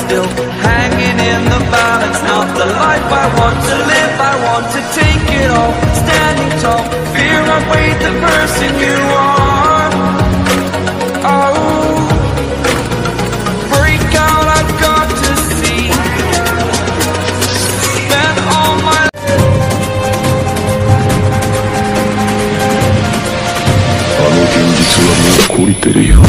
still hanging in the balance. Not the life I want to live, I want to take it all. Standing tall, fear I weighed the person you are. Oh, break out, I've got to see. Spent all my あの現実はもう懲りてるよ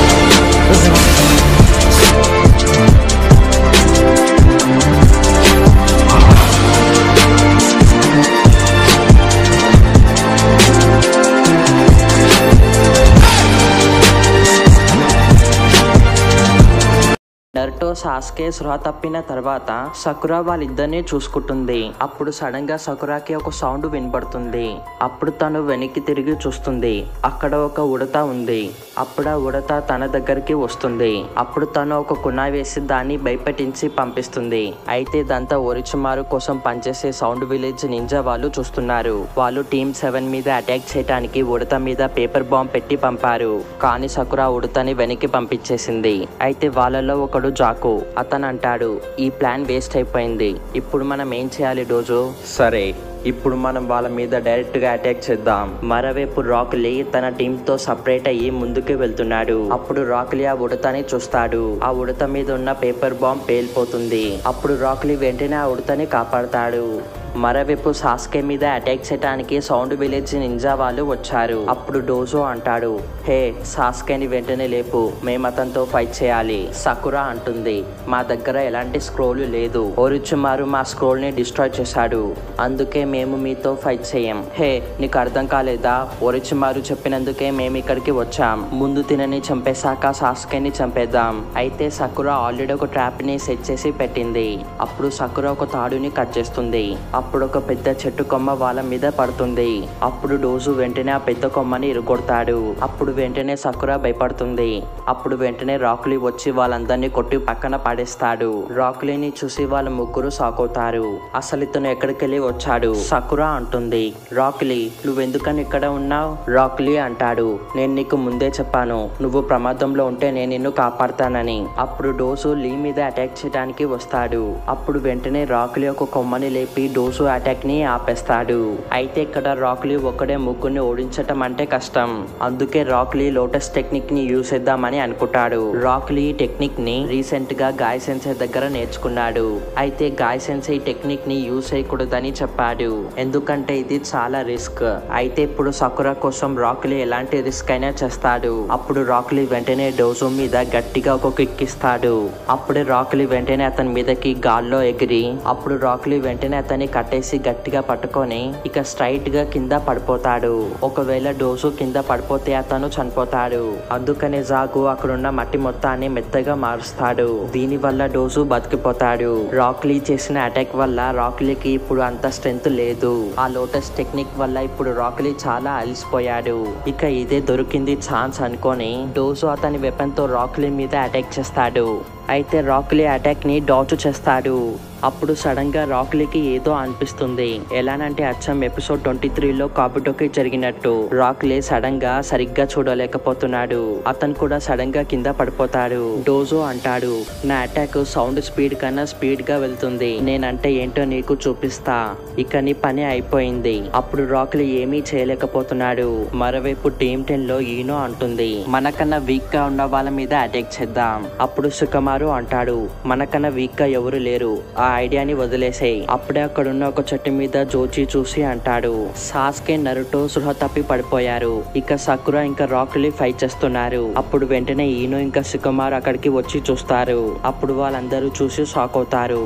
Naruto Sasuke సృహ తప్పిన తర్వాత Sakura వాళ్ళిద్దరిని చూసుకుంటుంది అప్పుడు sudden గా సకురాకి ఒక sound వినపడుతుంది అప్పుడు తను వెనక్కి తిరిగి చూస్తుంది అక్కడ ఒక ఉడత ఉంది అప్పుడు ఆ ఉడత తన దగ్గరికి వస్తుంది అప్పుడు తను ఒక కునా వేసి దాన్ని భయపెట్టించి పంపిస్తుంది అయితే ఇదంతా ఒరిచుమారు కోసం పనిచేసే సౌండ్ విలేజ్ నింజా వాళ్ళు చూస్తున్నారు వాళ్ళు టీమ్ సెవెన్ మీద అటాక్ చేయడానికి ఉడత మీద పేపర్ బాంబ్ పెట్టి పంపారు కానీ సకురా ఉడతని వెనక్కి పంపించేసింది అయితే వాళ్ళలో ఒకడు జాకు అతను అంటాడు ఈ ప్లాన్ వేస్ట్ అయిపోయింది ఇప్పుడు మనం ఏం చేయాలి డోజో సరే ఇప్పుడు మనం వాళ్ళ మీద డైరెక్ట్ గా అటాక్ చేద్దాం మరోవైపు రాక్లీ తన టీమ్ తో సపరేట్ అయ్యి ముందుకు వెళ్తున్నాడు అప్పుడు రాక్లీ ఆ ఉడతని చూస్తాడు ఆ ఉడత మీద ఉన్న పేపర్ బాంబ్ పేలిపోతుంది అప్పుడు రాక్లీ వెంటనే ఆ ఉడతని కాపాడతాడు మరోవైపు సాస్కే మీద అటాక్ చేయడానికి సౌండ్ విలేజ్ నింజా వాళ్ళు వచ్చారు అప్పుడు డోజో అంటాడు హే సాస్కేని వెంటనే లేపు మేము అతనితో ఫైట్ చేయాలి సకురా అంటుంది మా దగ్గర ఎలాంటి స్క్రోల్ లేదు ఓరిచుమారు మా స్క్రోల్ ని డిస్ట్రాయ్ చేశాడు అందుకే మేము మీతో ఫైట్ చేయం హే నీకు అర్థం కాలేదా ఓరిచుమారు చెప్పినందుకే మేము ఇక్కడికి వచ్చాం ముందు తినని చంపేశాక సాస్కేని చంపేద్దాం అయితే సకురా ఆల్రెడీ ఒక ట్రాప్ ని సెట్ చేసి పెట్టింది అప్పుడు సకురా ఒక తాడుని కట్ చేస్తుంది అప్పుడు ఒక పెద్ద చెట్టు కొమ్మ వాళ్ళ మీద పడుతుంది అప్పుడు డోజు వెంటనే ఆ పెద్ద కొమ్మని ఇరుగొడతాడు అప్పుడు వెంటనే సకురా భయపడుతుంది అప్పుడు వెంటనే రాక్లీ వచ్చి వాళ్ళందరినీ కొట్టి పక్కన పడేస్తాడు రాక్లీని చూసి వాళ్ళ ముగ్గురు సాకోతారు అసలు ఇతను ఎక్కడికెళ్ళి వచ్చాడు సకురా అంటుంది రాక్లీ నువ్వెందుకని ఇక్కడ ఉన్నావు రాక్లీ అంటాడు నేను నీకు ముందే చెప్పాను నువ్వు ప్రమాదంలో ఉంటే నేను నిన్ను కాపాడతానని అప్పుడు డోసు లీ మీద అటాక్ చేయడానికి వస్తాడు అప్పుడు వెంటనే రాక్లీ ఒక కొమ్మని లేపి డోసు అటాక్ ని ఆపేస్తాడు అయితే ఇక్కడ రాక్లీ ఒక్కడే ముగ్గురిని ఓడించటం అంటే కష్టం అందుకే రాక్లీ లోటస్ టెక్నిక్ ని యూస్ చేద్దామని అనుకుంటాడు రాక్లీ ఈ టెక్నిక్ ని రీసెంట్ గా గాయ సెన్సై దగ్గర నేర్చుకున్నాడు అయితే గాయ సెన్సై ఈ టెక్నిక్ ని యూస్ చేయకూడదని చెప్పాడు ఎందుకంటే ఇది చాలా రిస్క్ అయితే ఇప్పుడు సకురా కోసం రాక్లీ ఎలాంటి రిస్క్ అయినా చేస్తాడు అప్పుడు రాక్లీ వెంటనే డోజో మీద గట్టిగా ఒక కిక్ ఇస్తాడు అప్పుడే రాక్లీ వెంటనే అతని మీదకి గాల్లో ఎగిరి అప్పుడు రాక్లీ వెంటనే అతన్ని కట్టేసి గట్టిగా పట్టుకొని ఇక స్ట్రైట్ గా కింద పడిపోతాడు ఒకవేళ డోసు కింద పడిపోతే అతను చనిపోతాడు అందుకనే జాగు అక్కడున్న మట్టి మొత్తాన్ని మెత్తగా మారుస్తాడు దీని వల్ల డోసు బతికిపోతాడు రాక్లీ చేసిన అటాక్ వల్ల రాక్లీకి ఇప్పుడు అంత స్ట్రెంత్ లేదు ఆ లోటస్ టెక్నిక్ వల్ల ఇప్పుడు రాక్లీ చాలా అలసిపోయాడు ఇక ఇదే దొరికింది ఛాన్స్ అనుకొని డోసు అతని వెపన్ తో రాక్లీ మీద అటాక్ చేస్తాడు అయితే రాక్లీ అటాక్ ని డాచ్ చేస్తాడు అప్పుడు సడన్ గా రాక్లీకి ఏదో అనిపిస్తుంది ఎలానంటే అచ్చం ఎపిసోడ్ ట్వంటీ త్రీలో కాబుటోకి జరిగినట్టు రాక్లీ సడన్ గా సరిగ్గా చూడలేకపోతున్నాడు అతను కూడా సడన్ గా కింద పడిపోతాడు డోజో అంటాడు నా అటాక్ సౌండ్ స్పీడ్ కన్నా స్పీడ్ గా వెళ్తుంది నేనంటే ఏంటో నీకు చూపిస్తా ఇక నీ పని అయిపోయింది అప్పుడు రాక్లీ ఏమీ చేయలేకపోతున్నాడు మరోవైపు టీమ్ టెన్ లో ఈనో అంటుంది మనకన్నా వీక్ గా ఉన్న వాళ్ళ మీద అటాక్ చేద్దాం అప్పుడు సుకుమారు అంటాడు మనకన్నా వీక్ గా ఎవరు లేరు ఆ ఐడియాని వదిలేసేయ్ అప్పుడే అక్కడున్న ఒక చెట్టు మీద జోచి చూసి అంటాడు సాస్కే నరుటో సృహ తప్పి పడిపోయారు ఇక సకురా ఇంకా రాక్లీ ఫైట్ చేస్తున్నారు అప్పుడు వెంటనే ఈనో ఇంకా సుకుమార్ అక్కడికి వచ్చి చూస్తారు అప్పుడు వాళ్ళందరూ చూసి షాక్ అవుతారు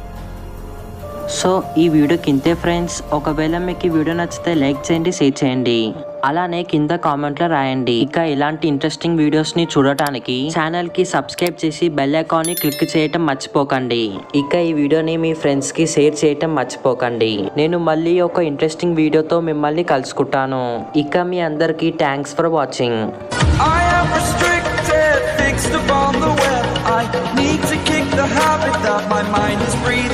సో ఈ వీడియోకి ఇంతే ఫ్రెండ్స్ ఒకవేళ మీకు ఈ వీడియో నచ్చితే లైక్ చేయండి షేర్ చేయండి అలానే కింద కామెంట్లో రాయండి ఇక ఇలాంటి ఇంట్రెస్టింగ్ వీడియోస్ ని చూడటానికి ఛానల్ కి సబ్స్క్రైబ్ చేసి బెల్ ఐకాన్ ని క్లిక్ చేయటం మర్చిపోకండి ఇక ఈ వీడియోని మీ ఫ్రెండ్స్ కి షేర్ చేయటం మర్చిపోకండి నేను మళ్ళీ ఒక ఇంట్రెస్టింగ్ వీడియోతో మిమ్మల్ని కలుసుకుంటాను ఇక మీ అందరికీ thanks for watching I am restricted, fixed upon the web. I need to kick the habit that my mind is breathing.